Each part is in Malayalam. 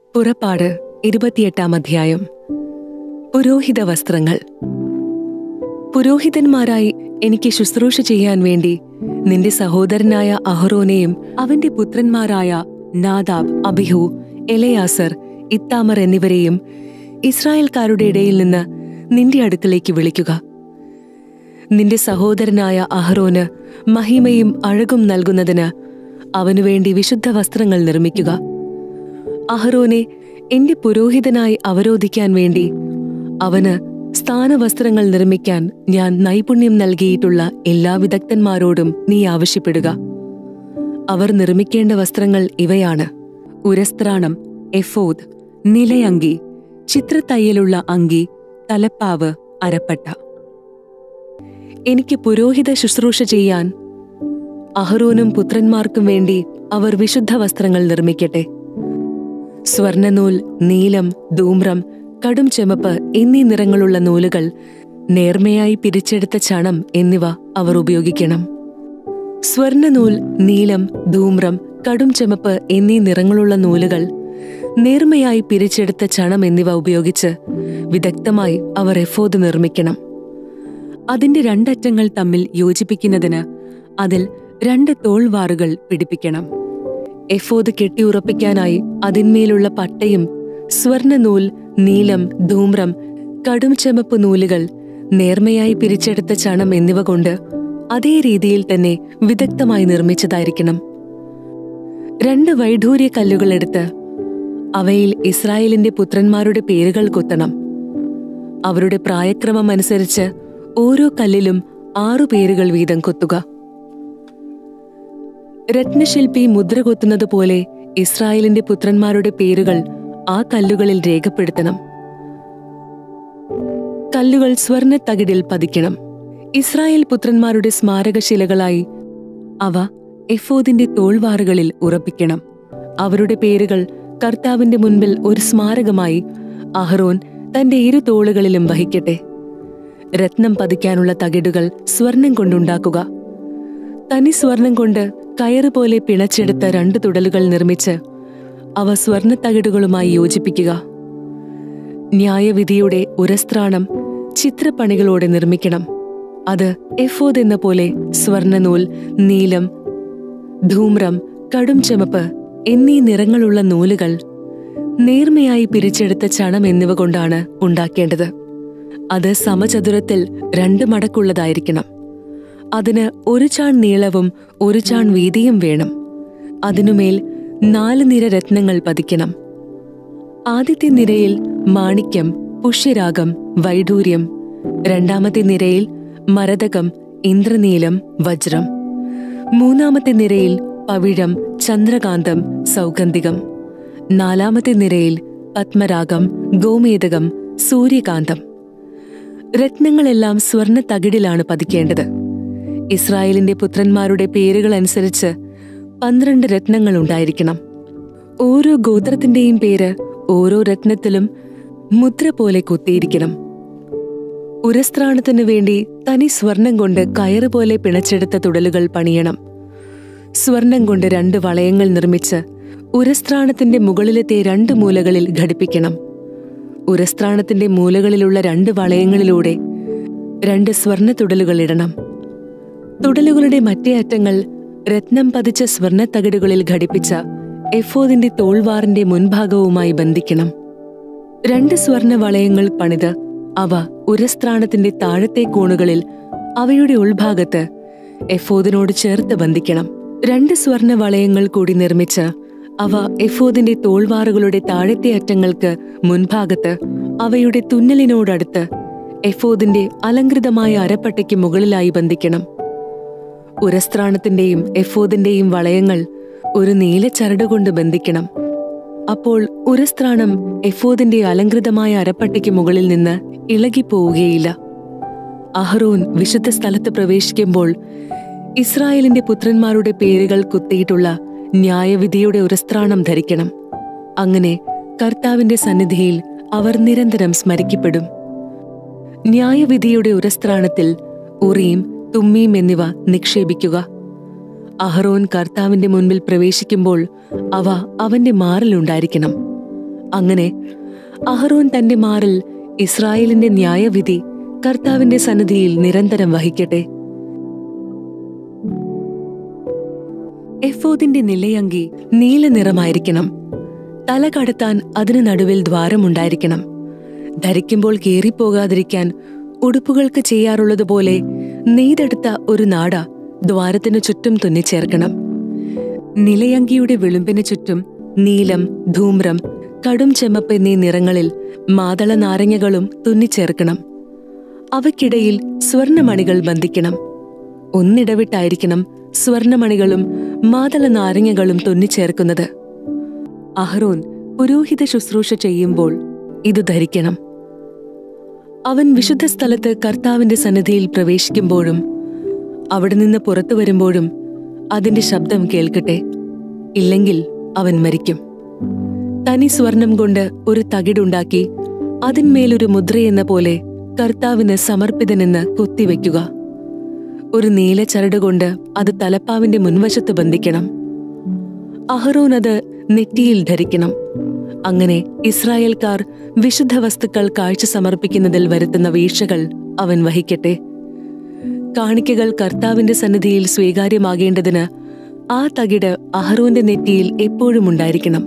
പുറപ്പാട് ഇരുപത്തിയെട്ടാം അധ്യായം പുരോഹിത വസ്ത്രങ്ങൾ പുരോഹിതന്മാരായി എനിക്ക് ശുശ്രൂഷ ചെയ്യാൻ വേണ്ടി നിന്റെ സഹോദരനായ അഹ്റോനെയും അവന്റെ പുത്രന്മാരായ നാദാബ് അബിഹു എലയാസർ ഇത്താമർ എന്നിവരെയും ഇസ്രായേൽക്കാരുടെ ഇടയിൽ നിന്ന് നിന്റെ അടുക്കലേക്ക് വിളിക്കുക നിന്റെ സഹോദരനായ അഹ്റോന് മഹിമയും അഴകും നൽകുന്നതിന് അവനുവേണ്ടി വിശുദ്ധ വസ്ത്രങ്ങൾ നിർമ്മിക്കുക അഹ്റോനെ എന്റെ പുരോഹിതനായി അവരോധിക്കാൻ വേണ്ടി അവന് സ്ഥാനവസ്ത്രങ്ങൾ നിർമ്മിക്കാൻ ഞാൻ നൈപുണ്യം നൽകിയിട്ടുള്ള എല്ലാ വിദഗ്ധന്മാരോടും നീ ആവശ്യപ്പെടുക അവർ നിർമ്മിക്കേണ്ട വസ്ത്രങ്ങൾ ഇവയാണ് ഉരസ്ത്രാണം എഫോദ് നിലയങ്കി ചിത്രത്തയ്യലുള്ള അങ്കി തലപ്പാവ് അരപ്പട്ട എനിക്ക് പുരോഹിത ശുശ്രൂഷ ചെയ്യാൻ അഹ്റോനും പുത്രന്മാർക്കും വേണ്ടി അവർ വിശുദ്ധ വസ്ത്രങ്ങൾ നിർമ്മിക്കട്ടെ സ്വർണനൂൽ നീലം ധൂമ്രം കടും ചെമപ്പ് എന്നീ നിറങ്ങളുള്ള നൂലുകൾ നേർമയായി പിരിച്ചെടുത്ത ചണം എന്നിവ അവർ ഉപയോഗിക്കണം സ്വർണനൂൽ നീലം ധൂമ്രം കടും ചെമപ്പ് എന്നീ നിറങ്ങളുള്ള നൂലുകൾ നേർമയായി പിരിച്ചെടുത്ത ചണം എന്നിവ ഉപയോഗിച്ച് വിദഗ്ധമായി അവർ എഫോദ് നിർമ്മിക്കണം അതിന്റെ രണ്ടറ്റങ്ങൾ തമ്മിൽ യോജിപ്പിക്കുന്നതിന് അതിൽ രണ്ട് തോൾവാറുകൾ പിടിപ്പിക്കണം എഫോദ് കെട്ടിയുറപ്പിക്കാനായി അതിന്മേലുള്ള പട്ടയും സ്വർണനൂൽ നീലം ധൂമ്രം കടും ചെമപ്പ് നൂലുകൾ നേർമയായി പിരിച്ചെടുത്ത ചണം എന്നിവ കൊണ്ട് അതേ രീതിയിൽ തന്നെ വിദഗ്ധമായി നിർമ്മിച്ചതായിരിക്കണം രണ്ട് വൈഡൂര്യ കല്ലുകൾ എടുത്ത് അവയിൽ ഇസ്രായേലിന്റെ പുത്രന്മാരുടെ പേരുകൾ കൊത്തണം അവരുടെ പ്രായക്രമം അനുസരിച്ച് ഓരോ കല്ലിലും ആറു പേരുകൾ വീതം കൊത്തുക രത്നശില്പി മുദ്ര കൊത്തുന്നത് പോലെ ഇസ്രായേലിന്റെ പുത്രന്മാരുടെ പേരുകൾ ആ കല്ലുകളിൽ രേഖപ്പെടുത്തണം കല്ലുകൾ സ്വർണ്ണ തകിടിൽ പതിക്കണം ഇസ്രായേൽ പുത്രന്മാരുടെ സ്മാരകശിലകളായി അവ എഫോദിന്റെ തോൾവാറുകളിൽ ഉറപ്പിക്കണം അവരുടെ പേരുകൾ കർത്താവിന്റെ മുൻപിൽ ഒരു സ്മാരകമായി അഹ്റോൻ തന്റെ ഇരു തോളുകളിലും വഹിക്കട്ടെ രത്നം പതിക്കാനുള്ള തകിടുകൾ സ്വർണം കൊണ്ടുണ്ടാക്കുക തനി സ്വർണം കൊണ്ട് കയറ് പോലെ പിണച്ചെടുത്ത രണ്ട് തുടലുകൾ നിർമ്മിച്ച് അവ സ്വർണ്ണ തകിടുകളുമായി യോജിപ്പിക്കുക ന്യായവിധിയുടെ ഉരസ്ത്രാണം ചിത്രപ്പണികളോടെ നിർമ്മിക്കണം അത് എഫോദ് എന്ന പോലെ സ്വർണനൂൽ നീലം ധൂമ്രം കടും ചെമപ്പ് എന്നീ നിറങ്ങളുള്ള നൂലുകൾ നേർമയായി പിരിച്ചെടുത്ത ചണം എന്നിവ കൊണ്ടാണ് ഉണ്ടാക്കേണ്ടത് അത് സമചതുരത്തിൽ രണ്ട് മടക്കുള്ളതായിരിക്കണം അതിന് ഒരു ചാൺ നീളവും ഒരു ചാൺ വീതിയും വേണം അതിനുമേൽ നാല് നിര രത്നങ്ങൾ പതിക്കണം ആദ്യത്തെ നിരയിൽ മാണിക്യം പുഷ്യരാഗം വൈഡൂര്യം രണ്ടാമത്തെ നിരയിൽ മരതകം ഇന്ദ്രനീലം വജ്രം മൂന്നാമത്തെ നിരയിൽ പവിഴം ചന്ദ്രകാന്തം സൗഗന്ധികം നാലാമത്തെ നിരയിൽ പത്മരാഗം ഗോമേതകം സൂര്യകാന്തം രത്നങ്ങളെല്ലാം സ്വർണ്ണ തകിടിലാണ് പതിക്കേണ്ടത് ഇസ്രായേലിന്റെ പുത്രന്മാരുടെ പേരുകൾ അനുസരിച്ച് പന്ത്രണ്ട് രത്നങ്ങൾ ഉണ്ടായിരിക്കണം ഓരോ ഗോത്രത്തിന്റെയും പേര് ഓരോ രത്നത്തിലും മുദ്ര പോലെ കുത്തിയിരിക്കണം ഉരസ്ത്രാണത്തിനു വേണ്ടി തനി സ്വർണം കൊണ്ട് കയറ് പോലെ പിണച്ചെടുത്ത തുടലുകൾ പണിയണം സ്വർണം കൊണ്ട് രണ്ട് വളയങ്ങൾ നിർമ്മിച്ച് ഉരസ്ത്രാണത്തിന്റെ മുകളിലത്തെ രണ്ട് മൂലകളിൽ ഘടിപ്പിക്കണം ഉരസ്ത്രാണത്തിന്റെ മൂലകളിലുള്ള രണ്ട് വളയങ്ങളിലൂടെ രണ്ട് സ്വർണ്ണ തുടലുകൾ ഇടണം തുടലുകളുടെ മറ്റേ അറ്റങ്ങൾ രത്നം പതിച്ച സ്വർണ്ണ തകിടുകളിൽ ഘടിപ്പിച്ച എഫോദിന്റെ തോൾവാറിന്റെ മുൻഭാഗവുമായി ബന്ധിക്കണം രണ്ട് സ്വർണ്ണ വളയങ്ങൾ പണിത് അവ ഉരസ്ത്രാണത്തിന്റെ താഴത്തെ കോണുകളിൽ അവയുടെ ഉൾഭാഗത്ത് എഫോദിനോട് ചേർത്ത് ബന്ധിക്കണം രണ്ട് സ്വർണ്ണ വളയങ്ങൾ കൂടി നിർമ്മിച്ച് അവ എഫോദിന്റെ തോൾവാറുകളുടെ താഴത്തെ അറ്റങ്ങൾക്ക് മുൻഭാഗത്ത് അവയുടെ തുന്നലിനോടടുത്ത് എഫോദിന്റെ അലങ്കൃതമായ അരപ്പട്ടയ്ക്ക് മുകളിലായി ബന്ധിക്കണം ഉരസ്ത്രാണത്തിന്റെയും എഫോദിന്റെയും വളയങ്ങൾ ഒരു നീല ചരടുകൊണ്ട് ബന്ധിക്കണം അപ്പോൾ ഉരസ്ത്രാണം എഫോദിന്റെ അലങ്കൃതമായ അരപ്പട്ടയ്ക്ക് മുകളിൽ നിന്ന് ഇളകിപ്പോവുകയില്ല അഹ്റോൻ വിശുദ്ധ സ്ഥലത്ത് പ്രവേശിക്കുമ്പോൾ ഇസ്രായേലിന്റെ പുത്രന്മാരുടെ പേരുകൾ കുത്തിയിട്ടുള്ള ന്യായവിധിയുടെ ഉരസ്ത്രാണം ധരിക്കണം അങ്ങനെ കർത്താവിന്റെ സന്നിധിയിൽ അവർ നിരന്തരം സ്മരിക്കപ്പെടും ന്യായവിധിയുടെ ഉരസ്ത്രാണത്തിൽ ഉറീം തുമ്മീം എന്നിവ നിക്ഷേപിക്കുക അഹ്റോൻ കർത്താവിന്റെ മുൻപിൽ പ്രവേശിക്കുമ്പോൾ അവ അവന്റെ മാറിലുണ്ടായിരിക്കണം അങ്ങനെ അഹറോൻ തന്റെ മാറിൽ ഇസ്രായേലിന്റെ ന്യായവിധി കർത്താവിന്റെ സന്നിധിയിൽ നിരന്തരം വഹിക്കട്ടെ എഫോദിന്റെ നിലയങ്കി നീല നിറമായിരിക്കണം തല കടത്താൻ അതിന് നടുവിൽ ദ്വാരമുണ്ടായിരിക്കണം ധരിക്കുമ്പോൾ കീറിപ്പോകാതിരിക്കാൻ ഉടുപ്പുകൾക്ക് ചെയ്യാറുള്ളതുപോലെ നെയ്തെടുത്ത ഒരു നാട ദ്വാരത്തിനു ചുറ്റും തുന്നിച്ചേർക്കണം നിലയങ്കിയുടെ വിളുമ്പിന് ചുറ്റും നീലം ധൂമ്രം കടും ചെമ്മപ്പ് എന്നീ നിറങ്ങളിൽ മാതള നാരങ്ങകളും തുന്നിച്ചേർക്കണം അവയ്ക്കിടയിൽ സ്വർണമണികൾ ബന്ധിക്കണം ഒന്നിടവിട്ടായിരിക്കണം സ്വർണമണികളും മാതള നാരങ്ങകളും തുന്നിച്ചേർക്കുന്നത് അഹ്റോൻ പുരോഹിത ശുശ്രൂഷ ചെയ്യുമ്പോൾ ഇത് ധരിക്കണം അവൻ വിശുദ്ധ സ്ഥലത്ത് കർത്താവിന്റെ സന്നിധിയിൽ പ്രവേശിക്കുമ്പോഴും അവിടെ നിന്ന് പുറത്തു വരുമ്പോഴും അതിന്റെ ശബ്ദം കേൾക്കട്ടെ ഇല്ലെങ്കിൽ അവൻ മരിക്കും തനി സ്വർണം കൊണ്ട് ഒരു തകിടുണ്ടാക്കി അതിന്മേലൊരു മുദ്രയെന്ന പോലെ കർത്താവിന് സമർപ്പിതനെന്ന് കുത്തിവെക്കുക ഒരു നീല ചരടുകൊണ്ട് അത് തലപ്പാവിന്റെ മുൻവശത്ത് ബന്ധിക്കണം അഹറോൻ അത് നെറ്റിയിൽ ധരിക്കണം അങ്ങനെ ഇസ്രായേൽക്കാർ വിശുദ്ധ വസ്തുക്കൾ കാഴ്ച സമർപ്പിക്കുന്നതിൽ വരുത്തുന്ന വീഴ്ചകൾ അവൻ വഹിക്കട്ടെ കാണിക്കകൾ കർത്താവിന്റെ സന്നിധിയിൽ സ്വീകാര്യമാകേണ്ടതിന് ആ തകിട് അഹറോന്റെ നെറ്റിയിൽ എപ്പോഴും ഉണ്ടായിരിക്കണം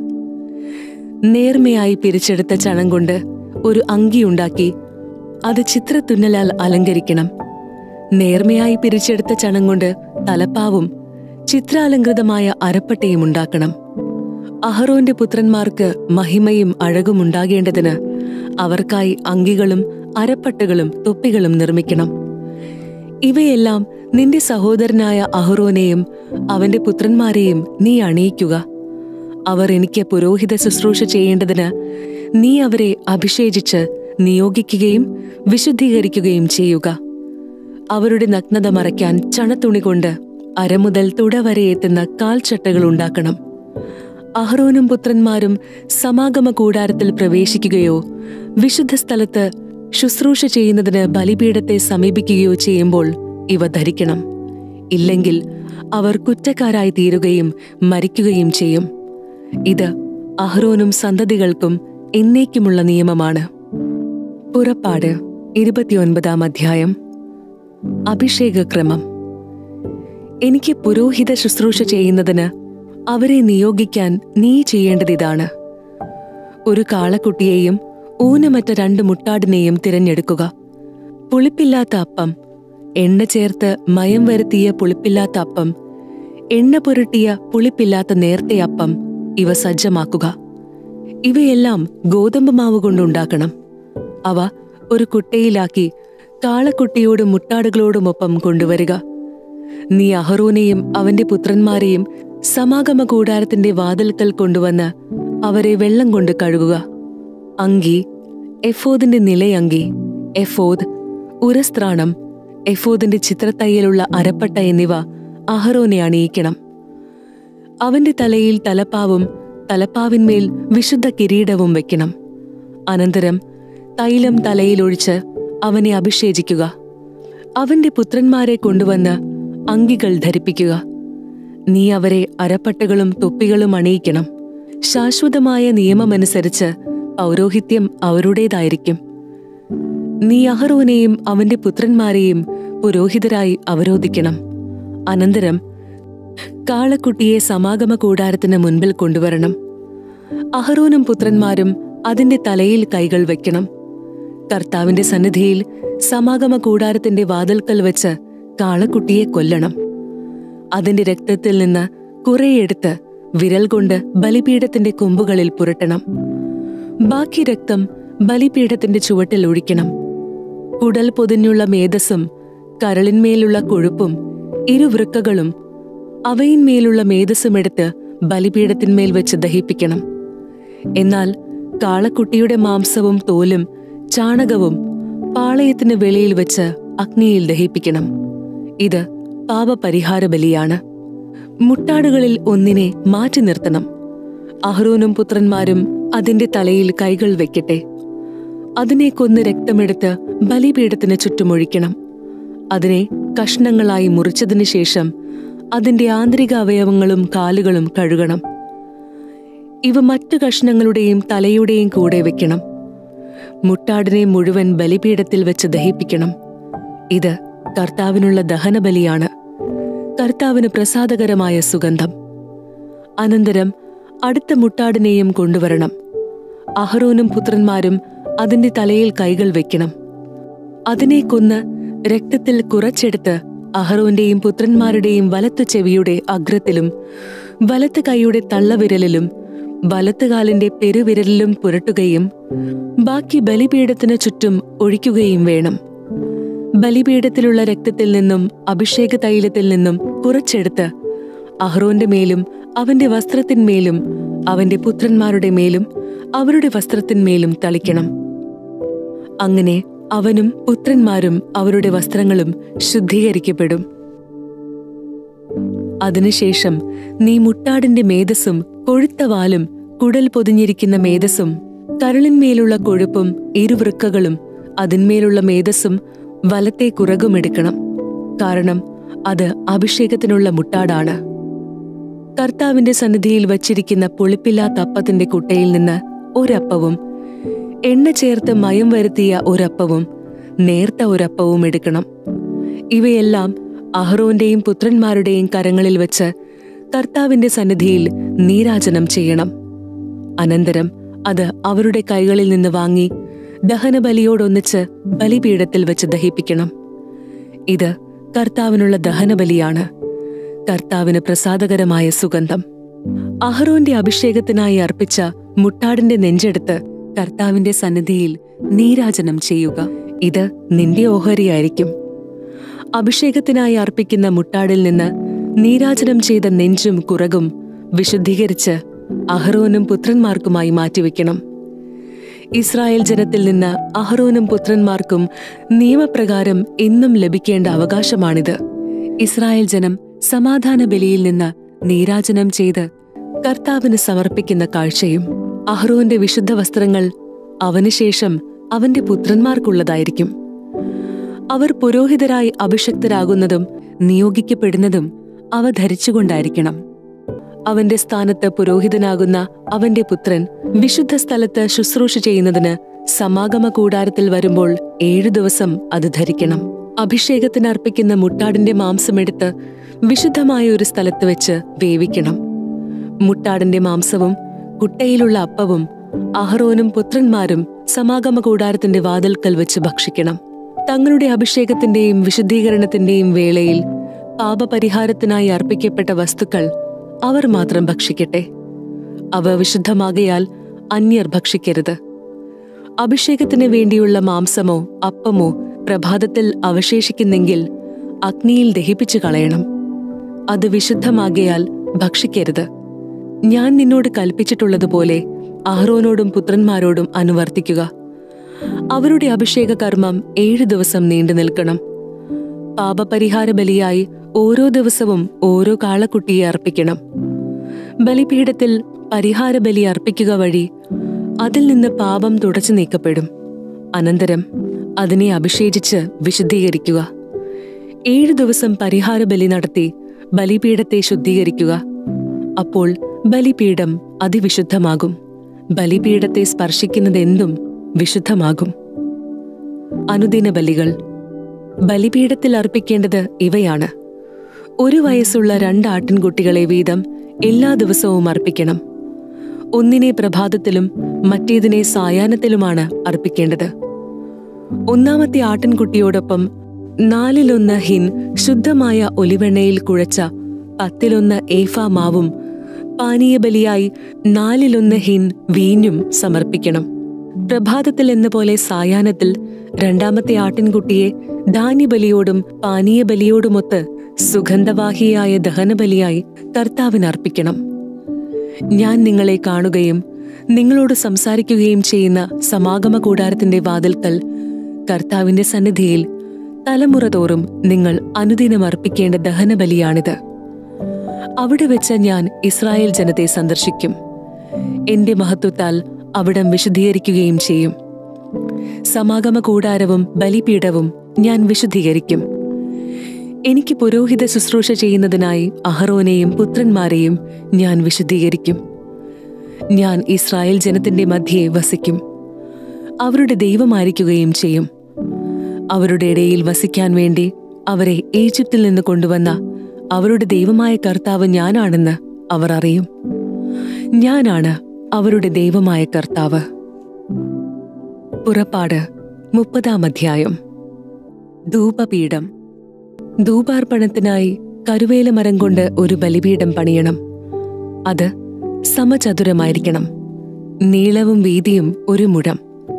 നേർമയായി പിരിച്ചെടുത്ത ചണം കൊണ്ട് ഒരു അങ്കിയുണ്ടാക്കി അത് ചിത്രത്തുന്നലാൽ അലങ്കരിക്കണം നേർമയായി പിരിച്ചെടുത്ത ചണം കൊണ്ട് തലപ്പാവും ചിത്രാലങ്കൃതമായ അരപ്പട്ടയും ഉണ്ടാക്കണം അഹറോന്റെ പുത്രന്മാർക്ക് മഹിമയും അഴകും ഉണ്ടാകേണ്ടതിന് അവർക്കായി അങ്കികളും അരപ്പട്ടകളും തൊപ്പികളും നിർമ്മിക്കണം ഇവയെല്ലാം നിന്റെ സഹോദരനായ അഹറോനെയും അവന്റെ പുത്രന്മാരെയും നീ അണിയിക്കുക അവർ എനിക്ക് പുരോഹിത ശുശ്രൂഷ ചെയ്യേണ്ടതിന് നീ അവരെ അഭിഷേചിച്ച് നിയോഗിക്കുകയും വിശുദ്ധീകരിക്കുകയും ചെയ്യുക അവരുടെ നഗ്നത മറയ്ക്കാൻ ചണത്തുണി കൊണ്ട് അരമുതൽ തുട വരെ എത്തുന്ന കാൽച്ചട്ടകൾ ഉണ്ടാക്കണം അഹ്റോനും പുത്രന്മാരും സമാഗമ കൂടാരത്തിൽ പ്രവേശിക്കുകയോ വിശുദ്ധ സ്ഥലത്ത് ശുശ്രൂഷ ചെയ്യുന്നതിന് ബലിപീഠത്തെ സമീപിക്കുകയോ ചെയ്യുമ്പോൾ ഇവ ധരിക്കണം ഇല്ലെങ്കിൽ അവർ കുറ്റക്കാരായി തീരുകയും മരിക്കുകയും ചെയ്യും ഇത് അഹ്റോനും സന്തതികൾക്കും എന്നേക്കുമുള്ള നിയമമാണ് പുറപ്പാട് ഇരുപത്തിയൊൻപതാം അധ്യായം അഭിഷേകക്രമം എനിക്ക് പുരോഹിത ശുശ്രൂഷ ചെയ്യുന്നതിന് അവരെ നിയോഗിക്കാൻ നീ ചെയ്യേണ്ടത് ഇതാണ് ഒരു കാളക്കുട്ടിയെയും ഊനമറ്റ രണ്ട് മുട്ടാടിനെയും തിരഞ്ഞെടുക്കുക പുളിപ്പില്ലാത്ത അപ്പം എണ്ണ ചേർത്ത് മയം വരുത്തിയ പുളിപ്പില്ലാത്ത അപ്പം എണ്ണ പുരട്ടിയ പുളിപ്പില്ലാത്ത നേർത്തെ അപ്പം ഇവ സജ്ജമാക്കുക ഇവയെല്ലാം ഗോതമ്പ് മാവ് കൊണ്ടുണ്ടാക്കണം അവ ഒരു കുട്ടയിലാക്കി കാളക്കുട്ടിയോടും മുട്ടാടുകളോടുമൊപ്പം കൊണ്ടുവരിക നീ അഹറോനെയും അവന്റെ പുത്രന്മാരെയും സമാഗമ കൂടാരത്തിന്റെ വാതിൽക്കൽ കൊണ്ടുവന്ന് അവരെ വെള്ളം കൊണ്ട് കഴുകുക അങ്കി എഫോദിന്റെ നിലയങ്കി എഫോദ് ഉരസ്ത്രാണം എഫോദിന്റെ ചിത്രത്തയ്യലുള്ള അരപ്പട്ട എന്നിവ അഹറോനെ അണിയിക്കണം അവന്റെ തലയിൽ തലപ്പാവും തലപ്പാവിന്മേൽ വിശുദ്ധ കിരീടവും വെക്കണം അനന്തരം തൈലം തലയിലൊഴിച്ച് അവനെ അഭിഷേചിക്കുക അവന്റെ പുത്രന്മാരെ കൊണ്ടുവന്ന് അങ്കികൾ ധരിപ്പിക്കുക നീ അവരെ അരപ്പട്ടകളും തൊപ്പികളും അണിയിക്കണം ശാശ്വതമായ നിയമമനുസരിച്ച് പൗരോഹിത്യം അവരുടേതായിരിക്കും നീ അഹറോനെയും അവന്റെ പുത്രന്മാരെയും പുരോഹിതരായി അവരോധിക്കണം അനന്തരം കാളക്കുട്ടിയെ സമാഗമ കൂടാരത്തിന് മുൻപിൽ കൊണ്ടുവരണം അഹറോനും പുത്രന്മാരും അതിന്റെ തലയിൽ കൈകൾ വെക്കണം കർത്താവിന്റെ സന്നിധിയിൽ സമാഗമ കൂടാരത്തിന്റെ വാതിൽക്കൽ വെച്ച് കാളക്കുട്ടിയെ കൊല്ലണം അതിന്റെ രക്തത്തിൽ നിന്ന് കുറെയെടുത്ത് വിരൽ കൊണ്ട് ബലിപീഠത്തിന്റെ കൊമ്പുകളിൽ പുരട്ടണം ബാക്കി രക്തം ബലിപീഠത്തിന്റെ ചുവട്ടിൽ ഒഴിക്കണം കുടൽ പൊതിഞ്ഞുള്ള മേധസ്സും കരളിന്മേലുള്ള കൊഴുപ്പും ഇരുവൃക്കകളും അവയിന്മേലുള്ള മേധസ്സുമെടുത്ത് ബലിപീഠത്തിന്മേൽ വെച്ച് ദഹിപ്പിക്കണം എന്നാൽ കാളക്കുട്ടിയുടെ മാംസവും തോലും ചാണകവും പാളയത്തിന് വെളിയിൽ വെച്ച് അഗ്നിയിൽ ദഹിപ്പിക്കണം ഇത് പാപപരിഹാര ബലിയാണ് മുട്ടാടുകളിൽ ഒന്നിനെ മാറ്റി നിർത്തണം അഹ്റോനും പുത്രന്മാരും അതിന്റെ തലയിൽ കൈകൾ വെക്കട്ടെ അതിനെ കൊന്ന് രക്തമെടുത്ത് ബലിപീഠത്തിന് ചുറ്റുമൊഴിക്കണം അതിനെ കഷ്ണങ്ങളായി മുറിച്ചതിനു ശേഷം അതിന്റെ ആന്തരിക അവയവങ്ങളും കാലുകളും കഴുകണം ഇവ മറ്റു കഷ്ണങ്ങളുടെയും തലയുടെയും കൂടെ വെക്കണം മുട്ടാടിനെ മുഴുവൻ ബലിപീഠത്തിൽ വെച്ച് ദഹിപ്പിക്കണം ഇത് കർത്താവിനുള്ള ദഹനബലിയാണ് കർത്താവിന് പ്രസാദകരമായ സുഗന്ധം അനന്തരം അടുത്ത മുട്ടാടിനെയും കൊണ്ടുവരണം അഹ്റോനും പുത്രന്മാരും അതിന്റെ തലയിൽ കൈകൾ വെക്കണം അതിനെ കൊന്ന് രക്തത്തിൽ കുറച്ചെടുത്ത് അഹ്റോന്റെയും പുത്രന്മാരുടെയും വലത്തു ചെവിയുടെ അഗ്രത്തിലും വലത്ത് കൈയുടെ തള്ളവിരലിലും വലത്തുകാലിന്റെ പെരുവിരലിലും പുരട്ടുകയും ബാക്കി ബലിപീഠത്തിന് ചുറ്റും ഒഴിക്കുകയും വേണം ബലിപീഠത്തിലുള്ള രക്തത്തിൽ നിന്നും അഭിഷേക തൈലത്തിൽ നിന്നും കുറച്ചെടുത്ത് അഹ്റോന്റെ മേലും അവന്റെ വസ്ത്രത്തിന്മേലും അവന്റെ പുത്രന്മാരുടെ മേലും അവരുടെ വസ്ത്രത്തിന്മേലും തളിക്കണം അങ്ങനെ അവനും പുത്രന്മാരും അവരുടെ വസ്ത്രങ്ങളും ശുദ്ധീകരിക്കപ്പെടും അതിനുശേഷം നീ മുട്ടാടിന്റെ മേധസ്സും കൊഴുത്ത വാലും കുടൽ പൊതിഞ്ഞിരിക്കുന്ന മേധസ്സും കരളിന്മേലുള്ള കൊഴുപ്പും ഇരുവൃക്കകളും അതിന്മേലുള്ള മേധസ്സും വലത്തെ കുറകുമെടുക്കണം കാരണം അത് അഭിഷേകത്തിനുള്ള മുട്ടാടാണ് കർത്താവിന്റെ സന്നിധിയിൽ വച്ചിരിക്കുന്ന പുളിപ്പില്ലാത്ത അപ്പത്തിന്റെ കുട്ടയിൽ നിന്ന് ഒരപ്പവും എണ്ണ ചേർത്ത് മയം വരുത്തിയ ഒരപ്പവും നേർത്ത ഒരപ്പവും എടുക്കണം ഇവയെല്ലാം അഹ്റോന്റെയും പുത്രന്മാരുടെയും കരങ്ങളിൽ വെച്ച് കർത്താവിന്റെ സന്നിധിയിൽ നീരാജനം ചെയ്യണം അനന്തരം അത് അവരുടെ കൈകളിൽ നിന്ന് വാങ്ങി ദഹനബലിയോടൊന്നിച്ച് ബലിപീഠത്തിൽ വെച്ച് ദഹിപ്പിക്കണം ഇത് കർത്താവിനുള്ള ദഹനബലിയാണ് കർത്താവിന് പ്രസാദകരമായ സുഗന്ധം അഹ്റോന്റെ അഭിഷേകത്തിനായി അർപ്പിച്ച മുട്ടാടിന്റെ നെഞ്ചെടുത്ത് കർത്താവിന്റെ സന്നിധിയിൽ നീരാജനം ചെയ്യുക ഇത് നിന്റെ ഓഹരിയായിരിക്കും അഭിഷേകത്തിനായി അർപ്പിക്കുന്ന മുട്ടാടിൽ നിന്ന് നീരാജനം ചെയ്ത നെഞ്ചും കുറകും വിശുദ്ധീകരിച്ച് അഹ്റോനും പുത്രന്മാർക്കുമായി മാറ്റിവെക്കണം ഇസ്രായേൽ ജനത്തിൽ നിന്ന് അഹ്റോനും പുത്രന്മാർക്കും നിയമപ്രകാരം എന്നും ലഭിക്കേണ്ട അവകാശമാണിത് ഇസ്രായേൽ ജനം സമാധാന ബലിയിൽ നിന്ന് നീരാജനം ചെയ്ത് കർത്താവിന് സമർപ്പിക്കുന്ന കാഴ്ചയും അഹ്റോന്റെ വിശുദ്ധ വസ്ത്രങ്ങൾ അവന് ശേഷം അവന്റെ പുത്രന്മാർക്കുള്ളതായിരിക്കും അവർ പുരോഹിതരായി അഭിഷക്തരാകുന്നതും നിയോഗിക്കപ്പെടുന്നതും അവ ധരിച്ചുകൊണ്ടായിരിക്കണം അവന്റെ സ്ഥാനത്ത് പുരോഹിതനാകുന്ന അവന്റെ പുത്രൻ വിശുദ്ധ സ്ഥലത്ത് ശുശ്രൂഷ ചെയ്യുന്നതിന് സമാഗമ കൂടാരത്തിൽ വരുമ്പോൾ ഏഴു ദിവസം അത് ധരിക്കണം അഭിഷേകത്തിന് അർപ്പിക്കുന്ന മുട്ടാടിന്റെ മാംസമെടുത്ത് വിശുദ്ധമായ ഒരു സ്ഥലത്ത് വെച്ച് വേവിക്കണം മുട്ടാടിന്റെ മാംസവും കുട്ടയിലുള്ള അപ്പവും അഹ്റോനും പുത്രന്മാരും സമാഗമ കൂടാരത്തിന്റെ വാതിൽക്കൽ വെച്ച് ഭക്ഷിക്കണം തങ്ങളുടെ അഭിഷേകത്തിന്റെയും വിശുദ്ധീകരണത്തിന്റെയും വേളയിൽ പാപപരിഹാരത്തിനായി അർപ്പിക്കപ്പെട്ട വസ്തുക്കൾ അവർ മാത്രം ഭക്ഷിക്കട്ടെ അവ വിശുദ്ധമാകയാൽ അന്യർ ഭക്ഷിക്കരുത് അഭിഷേകത്തിന് വേണ്ടിയുള്ള മാംസമോ അപ്പമോ പ്രഭാതത്തിൽ അവശേഷിക്കുന്നെങ്കിൽ അഗ്നിയിൽ ദഹിപ്പിച്ചു കളയണം അത് വിശുദ്ധമാകയാൽ ഭക്ഷിക്കരുത് ഞാൻ നിന്നോട് കൽപ്പിച്ചിട്ടുള്ളതുപോലെ അഹ്റോനോടും പുത്രന്മാരോടും അനുവർത്തിക്കുക അവരുടെ അഭിഷേക കർമ്മം ഏഴു ദിവസം നീണ്ടു നിൽക്കണം പാപപരിഹാര ബലിയായി ഓരോ ദിവസവും ഓരോ കാളക്കുട്ടിയെ അർപ്പിക്കണം ബലിപീഠത്തിൽ പരിഹാര ബലി അർപ്പിക്കുക വഴി അതിൽ നിന്ന് പാപം തുടച്ചു നീക്കപ്പെടും അനന്തരം അതിനെ അഭിഷേചിച്ച് വിശുദ്ധീകരിക്കുക ഏഴു ദിവസം പരിഹാര ബലി നടത്തി ബലിപീഠത്തെ ശുദ്ധീകരിക്കുക അപ്പോൾ ബലിപീഠം അതിവിശുദ്ധമാകും ബലിപീഠത്തെ സ്പർശിക്കുന്നതെന്തും വിശുദ്ധമാകും അനുദിന ബലികൾ ബലിപീഠത്തിൽ അർപ്പിക്കേണ്ടത് ഇവയാണ് ഒരു വയസ്സുള്ള രണ്ട് ആട്ടിൻകുട്ടികളെ വീതം എല്ലാ ദിവസവും അർപ്പിക്കണം ഒന്നിനെ പ്രഭാതത്തിലും മറ്റേതിനെ സായാഹ്നത്തിലുമാണ് അർപ്പിക്കേണ്ടത് ഒന്നാമത്തെ ആട്ടിൻകുട്ടിയോടൊപ്പം നാലിലൊന്ന് ഹിൻ ശുദ്ധമായ ഒലിവെണ്ണയിൽ കുഴച്ച പത്തിലൊന്ന് ഏഫ മാവും പാനീയബലിയായി നാലിലൊന്ന് ഹിൻ വീഞ്ഞും സമർപ്പിക്കണം പ്രഭാതത്തിൽ എന്ന പോലെ സായാഹ്നത്തിൽ രണ്ടാമത്തെ ആട്ടിൻകുട്ടിയെ ധാന്യബലിയോടും പാനീയബലിയോടുമൊത്ത് സുഗന്ധവാഹിയായ ദഹനബലിയായി കർത്താവിന് അർപ്പിക്കണം ഞാൻ നിങ്ങളെ കാണുകയും നിങ്ങളോട് സംസാരിക്കുകയും ചെയ്യുന്ന സമാഗമ കൂടാരത്തിന്റെ വാതിൽക്കൽ കർത്താവിന്റെ സന്നിധിയിൽ തലമുറ തോറും നിങ്ങൾ അനുദിനം അർപ്പിക്കേണ്ട ദഹനബലിയാണിത് അവിടെ വെച്ച് ഞാൻ ഇസ്രായേൽ ജനത്തെ സന്ദർശിക്കും എന്റെ മഹത്വത്താൽ അവിടം വിശുദ്ധീകരിക്കുകയും ചെയ്യും സമാഗമ കൂടാരവും ബലിപീഠവും ഞാൻ വിശുദ്ധീകരിക്കും എനിക്ക് പുരോഹിത ശുശ്രൂഷ ചെയ്യുന്നതിനായി അഹറോനെയും പുത്രന്മാരെയും ഞാൻ വിശുദ്ധീകരിക്കും ഞാൻ ഇസ്രായേൽ ജനത്തിന്റെ മധ്യേ വസിക്കും അവരുടെ ദൈവമായിരിക്കുകയും ചെയ്യും അവരുടെ ഇടയിൽ വസിക്കാൻ വേണ്ടി അവരെ ഈജിപ്തിൽ നിന്ന് കൊണ്ടുവന്ന അവരുടെ ദൈവമായ കർത്താവ് ഞാനാണെന്ന് അവർ അറിയും ഞാനാണ് അവരുടെ ദൈവമായ കർത്താവ് പുറപ്പാട് മുപ്പതാം അധ്യായം ധൂപപീഠം ധൂപാർപ്പണത്തിനായി കരുവേല മരം കൊണ്ട് ഒരു ബലിപീഠം പണിയണം അത് സമചതുരമായിരിക്കണം നീളവും വീതിയും ഒരു മുഴം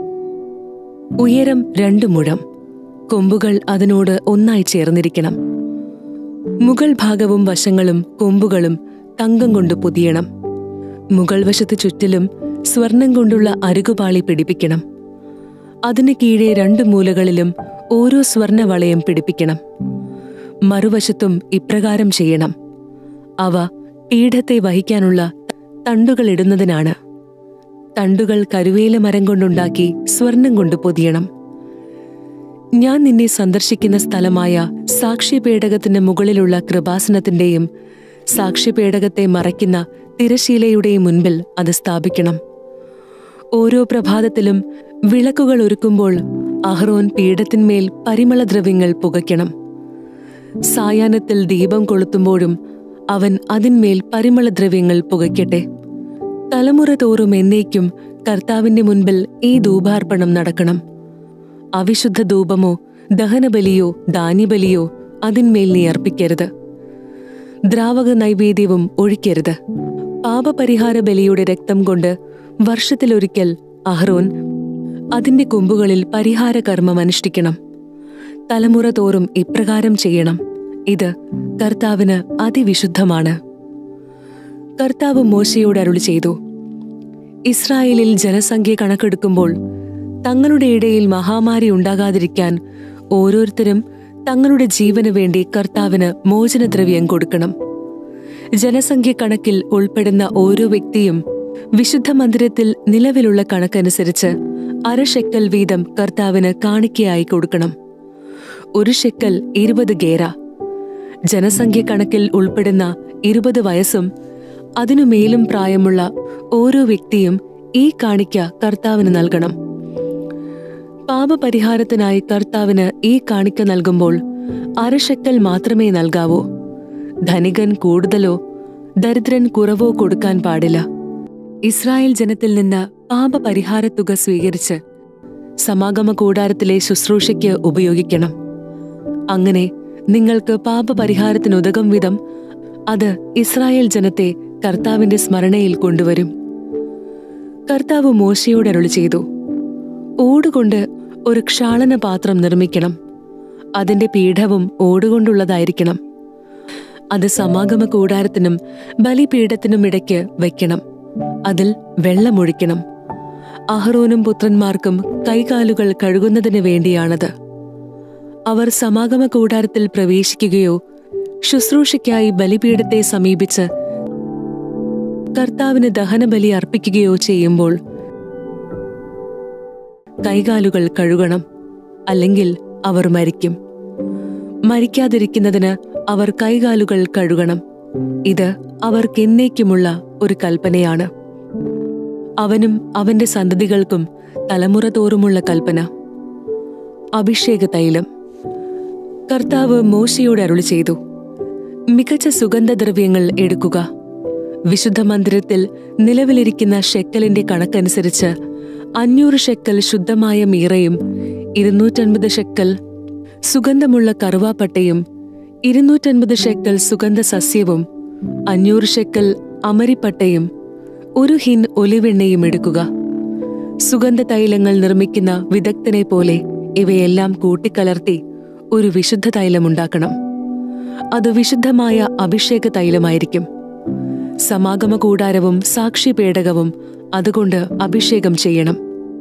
ഉയരം രണ്ടു മുഴം കൊമ്പുകൾ അതിനോട് ഒന്നായി ചേർന്നിരിക്കണം മുകൾ ഭാഗവും വശങ്ങളും കൊമ്പുകളും തങ്കം കൊണ്ട് പൊതിയണം മുകൾ വശത്ത് ചുറ്റിലും സ്വർണം കൊണ്ടുള്ള അരുകുപാളി പിടിപ്പിക്കണം അതിന് കീഴെ രണ്ട് മൂലകളിലും ഓരോ സ്വർണവളയം പിടിപ്പിക്കണം മറുവശത്തും ഇപ്രകാരം ചെയ്യണം അവ പീഠത്തെ വഹിക്കാനുള്ള തണ്ടുകൾ ഇടുന്നതിനാണ് തണ്ടുകൾ കരുവേല മരം കൊണ്ടുണ്ടാക്കി സ്വർണം കൊണ്ട് പൊതിയണം ഞാൻ നിന്നെ സന്ദർശിക്കുന്ന സ്ഥലമായ സാക്ഷ്യപേടകത്തിന് മുകളിലുള്ള കൃപാസനത്തിന്റെയും സാക്ഷ്യപേടകത്തെ മറയ്ക്കുന്ന തിരശീലയുടെയും മുൻപിൽ അത് സ്ഥാപിക്കണം ഓരോ പ്രഭാതത്തിലും വിളക്കുകൾ ഒരുക്കുമ്പോൾ അഹ്റോൻ പീഠത്തിന്മേൽ പരിമളദ്രവ്യങ്ങൾ പുകയ്ക്കണം സായാഹ്നത്തിൽ ദീപം കൊളുത്തുമ്പോഴും അവൻ അതിന്മേൽ പരിമളദ്രവ്യങ്ങൾ പുകയ്ക്കട്ടെ തലമുറ തോറും എന്നേക്കും കർത്താവിന്റെ മുൻപിൽ ഈ ധൂപാർപ്പണം നടക്കണം അവിശുദ്ധ ധൂപമോ ദഹനബലിയോ ധാന്യബലിയോ അതിന്മേൽ നീ അർപ്പിക്കരുത് ദ്രാവക നൈവേദ്യവും ഒഴിക്കരുത് പാപപരിഹാര ബലിയുടെ രക്തം കൊണ്ട് വർഷത്തിലൊരിക്കൽ അഹ്റോൻ അതിന്റെ കൊമ്പുകളിൽ പരിഹാര കർമ്മം അനുഷ്ഠിക്കണം തലമുറ തോറും ഇപ്രകാരം ചെയ്യണം ഇത് കർത്താവിന് അതിവിശുദ്ധമാണ് കർത്താവ് മോശയോട് അരുളി ചെയ്തു ഇസ്രായേലിൽ ജനസംഖ്യ കണക്കെടുക്കുമ്പോൾ തങ്ങളുടെ ഇടയിൽ മഹാമാരി ഉണ്ടാകാതിരിക്കാൻ ഓരോരുത്തരും തങ്ങളുടെ ജീവന് വേണ്ടി കർത്താവിന് മോചനദ്രവ്യം കൊടുക്കണം ജനസംഖ്യ കണക്കിൽ ഉൾപ്പെടുന്ന ഓരോ വ്യക്തിയും വിശുദ്ധ മന്ദിരത്തിൽ നിലവിലുള്ള കണക്കനുസരിച്ച് അര ഷെക്കൽ വീതം കർത്താവിന് കാണിക്കയായി കൊടുക്കണം ഒരു ഷെക്കൽ ഇരുപത് ഗേര ജനസംഖ്യ കണക്കിൽ ഉൾപ്പെടുന്ന ഇരുപത് വയസ്സും അതിനു മേലും പ്രായമുള്ള ഓരോ വ്യക്തിയും ഈ കാണിക്ക കർത്താവിന് നൽകണം പാപപരിഹാരത്തിനായി കർത്താവിന് ഈ കാണിക്ക നൽകുമ്പോൾ അരശക്കൽ മാത്രമേ നൽകാവൂ ധനികൻ കൂടുതലോ ദരിദ്രൻ കുറവോ കൊടുക്കാൻ പാടില്ല ഇസ്രായേൽ ജനത്തിൽ നിന്ന് പാപപരിഹാരത്തുക സ്വീകരിച്ച് സമാഗമ കൂടാരത്തിലെ ശുശ്രൂഷയ്ക്ക് ഉപയോഗിക്കണം അങ്ങനെ നിങ്ങൾക്ക് പാപപരിഹാരത്തിനുതകം വിധം അത് ഇസ്രായേൽ ജനത്തെ കർത്താവിന്റെ സ്മരണയിൽ കൊണ്ടുവരും കർത്താവ് മോശയോട് അരുളി ചെയ്തു ഓടുകൊണ്ട് ഒരു ക്ഷാളന പാത്രം നിർമ്മിക്കണം അതിന്റെ പീഠവും ഓടുകൊണ്ടുള്ളതായിരിക്കണം അത് സമാഗമ കൂടാരത്തിനും ബലിപീഠത്തിനും ഇടയ്ക്ക് വയ്ക്കണം അതിൽ വെള്ളമൊഴിക്കണം അഹ്റോനും പുത്രന്മാർക്കും കൈകാലുകൾ കഴുകുന്നതിന് വേണ്ടിയാണത് അവർ സമാഗമ കൂടാരത്തിൽ പ്രവേശിക്കുകയോ ശുശ്രൂഷയ്ക്കായി ബലിപീഠത്തെ സമീപിച്ച് കർത്താവിന് ദഹനബലി അർപ്പിക്കുകയോ ചെയ്യുമ്പോൾ കൈകാലുകൾ കഴുകണം അല്ലെങ്കിൽ അവർ മരിക്കും മരിക്കാതിരിക്കുന്നതിന് അവർ കൈകാലുകൾ കഴുകണം ഇത് അവർക്കെന്നേക്കുമുള്ള ഒരു കൽപ്പനയാണ് അവനും അവന്റെ സന്തതികൾക്കും തലമുറ തോറുമുള്ള കൽപ്പന അഭിഷേക തൈലം കർത്താവ് മോശയോട് അരുളി ചെയ്തു മികച്ച സുഗന്ധദ്രവ്യങ്ങൾ എടുക്കുക വിശുദ്ധ മന്ദിരത്തിൽ നിലവിലിരിക്കുന്ന ഷെക്കലിന്റെ കണക്കനുസരിച്ച് അഞ്ഞൂറ് ഷെക്കൽ ശുദ്ധമായ മീറയും ഇരുന്നൂറ്റൻപത് ഷെക്കൽ സുഗന്ധമുള്ള കറുവാപ്പട്ടയും ഇരുന്നൂറ്റൻപത് ഷെക്കൽ സുഗന്ധ സസ്യവും അഞ്ഞൂറ് ഷെക്കൽ അമരിപ്പട്ടയും ഒരു ഹിൻ ഒലിവെണ്ണയും എടുക്കുക സുഗന്ധ തൈലങ്ങൾ നിർമ്മിക്കുന്ന വിദഗ്ധനെ പോലെ ഇവയെല്ലാം കൂട്ടിക്കലർത്തി ഒരു വിശുദ്ധ തൈലമുണ്ടാക്കണം അത് വിശുദ്ധമായ അഭിഷേക തൈലമായിരിക്കും സമാഗമ കൂടാരവും സാക്ഷ്യപേടകവും അതുകൊണ്ട് അഭിഷേകം ചെയ്യണം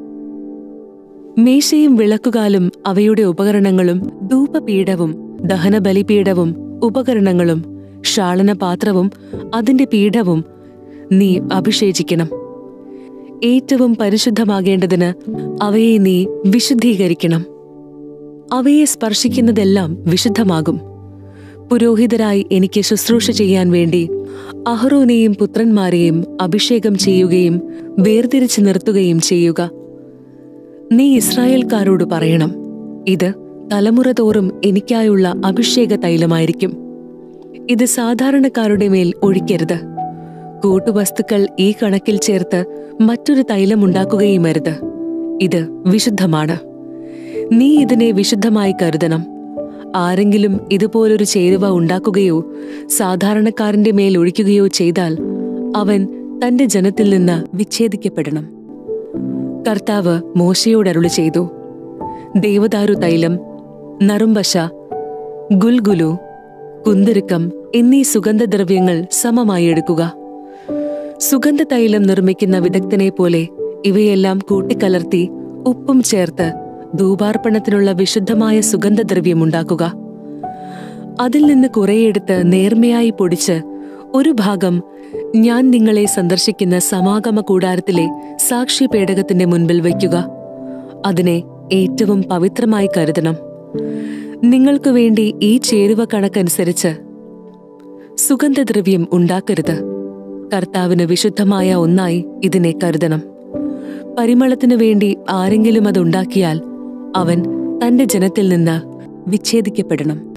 മേശയും വിളക്കുകാലും അവയുടെ ഉപകരണങ്ങളും ധൂപപീഠവും ദഹനബലിപീഠവും ഉപകരണങ്ങളും ഷാളനപാത്രവും അതിന്റെ പീഠവും നീ അഭിഷേചിക്കണം ഏറ്റവും പരിശുദ്ധമാകേണ്ടതിന് അവയെ നീ വിശുദ്ധീകരിക്കണം അവയെ സ്പർശിക്കുന്നതെല്ലാം വിശുദ്ധമാകും പുരോഹിതരായി എനിക്ക് ശുശ്രൂഷ ചെയ്യാൻ വേണ്ടി അഹ്റോനെയും പുത്രന്മാരെയും അഭിഷേകം ചെയ്യുകയും വേർതിരിച്ചു നിർത്തുകയും ചെയ്യുക നീ ഇസ്രായേൽക്കാരോട് പറയണം ഇത് തലമുറ തോറും എനിക്കായുള്ള അഭിഷേക തൈലമായിരിക്കും ഇത് സാധാരണക്കാരുടെ മേൽ ഒഴിക്കരുത് കൂട്ടുവസ്തുക്കൾ ഈ കണക്കിൽ ചേർത്ത് മറ്റൊരു തൈലം ഉണ്ടാക്കുകയുമരുത് ഇത് വിശുദ്ധമാണ് നീ ഇതിനെ വിശുദ്ധമായി കരുതണം ആരെങ്കിലും ഇതുപോലൊരു ചേരുവ ഉണ്ടാക്കുകയോ സാധാരണക്കാരന്റെ മേൽ ഒഴിക്കുകയോ ചെയ്താൽ അവൻ തന്റെ ജനത്തിൽ നിന്ന് വിച്ഛേദിക്കപ്പെടണം കർത്താവ് മോശയോടരുളി ചെയ്തു ദേവദാരു തൈലം നറുംബശ ഗുൽഗുലു കുന്തിരുക്കം എന്നീ സുഗന്ധദ്രവ്യങ്ങൾ സമമായി എടുക്കുക സുഗന്ധ തൈലം നിർമ്മിക്കുന്ന വിദഗ്ധനെ പോലെ ഇവയെല്ലാം കൂട്ടിക്കലർത്തി ഉപ്പും ചേർത്ത് ധൂപാർപ്പണത്തിനുള്ള വിശുദ്ധമായ സുഗന്ധദ്രവ്യം ഉണ്ടാക്കുക അതിൽ നിന്ന് കുറെയെടുത്ത് നേർമയായി പൊടിച്ച് ഒരു ഭാഗം ഞാൻ നിങ്ങളെ സന്ദർശിക്കുന്ന സമാഗമ കൂടാരത്തിലെ സാക്ഷി പേടകത്തിന്റെ മുൻപിൽ വയ്ക്കുക അതിനെ ഏറ്റവും പവിത്രമായി കരുതണം നിങ്ങൾക്കു വേണ്ടി ഈ ചേരുവ കണക്കനുസരിച്ച് സുഗന്ധദ്രവ്യം ഉണ്ടാക്കരുത് കർത്താവിന് വിശുദ്ധമായ ഒന്നായി ഇതിനെ കരുതണം പരിമളത്തിനു വേണ്ടി ആരെങ്കിലും അത് ഉണ്ടാക്കിയാൽ അവൻ തന്റെ ജനത്തിൽ നിന്ന് വിച്ഛേദിക്കപ്പെടണം